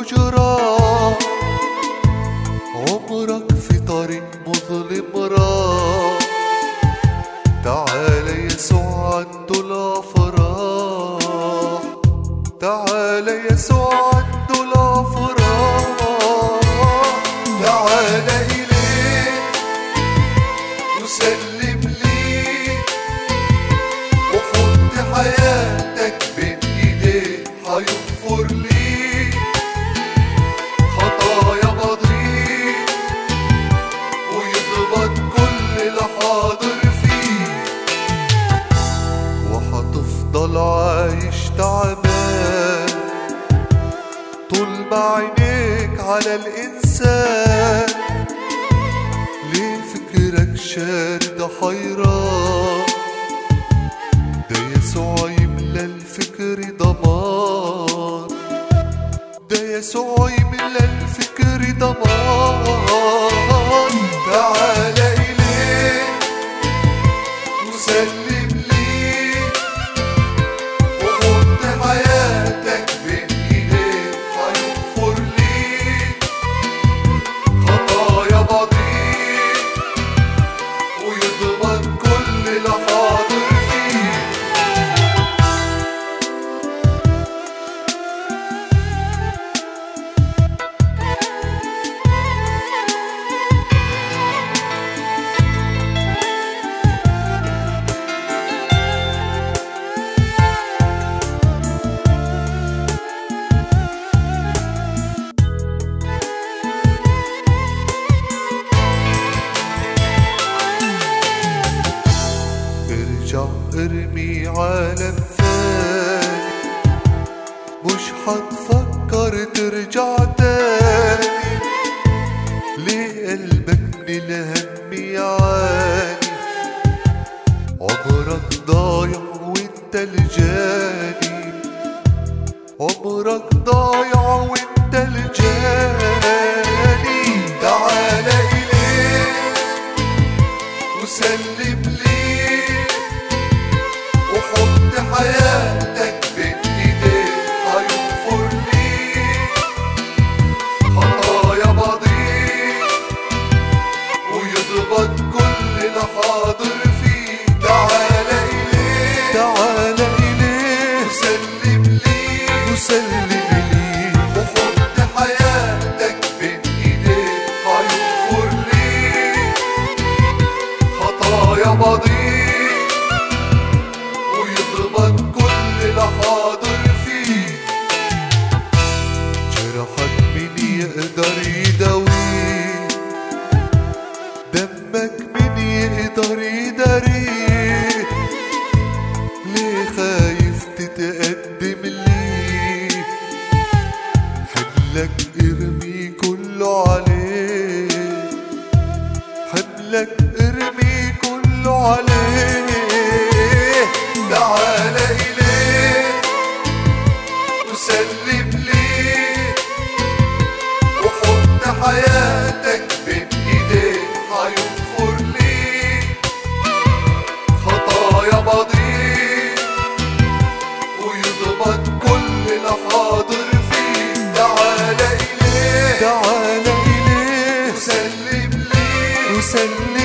وجراح عمرك في طريق مظلم راح تعال يسوع عنده الافراح تعال يسوع عنده الافراح تعال اليه وسلم ليه وحط حياتك بين ايديه هيغفر ليك خطايا ماضيك ويضبط كل اللي حاضر فيه وهتفضل عايش تعبان طول ما عينيك على الإنسان ليه فكرك شارد حيران ده يسوع يملى الفكر ضمان ده يسوع يملى الفكر ضمان تعال إليه وسلم ليه وحط حياتك بين ايديه هيغفر ليك خطايا ماضيك ويضمن كل اللي حاضر فيك ارجع ارمي عالم ثاني مش هتفكر ترجع تاني ليه قلبك من الهم يعاني عمرك ضايع وانت الجاني عمرك ضايع وانت الجاني تعال إليه وسلم ليه وحط حياتك بين ايديه هيغفر ليك خطايا ماضيك ويضبط كل اللي حاضر فيك تعال إليه تعال إليه وسلم ليه وسلم ليه وحط حياتك بين ايديه هيغفر ليك خطايا ماضيك ويضمن كل اللي حاضر فيه جرحك مين يقدر يداويه دمك مين يقدر يداريه ليه خايف تتقدم ليه حملك ارمي كله عليه حملك ارمي كله عليه تعال إليه وسلم ليه وحط حياتك بين ايديه هيغفر ليك خطايا ماضيك ويضمن كل اللي حاضر فيك تعال إليه تعال إليه وسلم ليه وسلم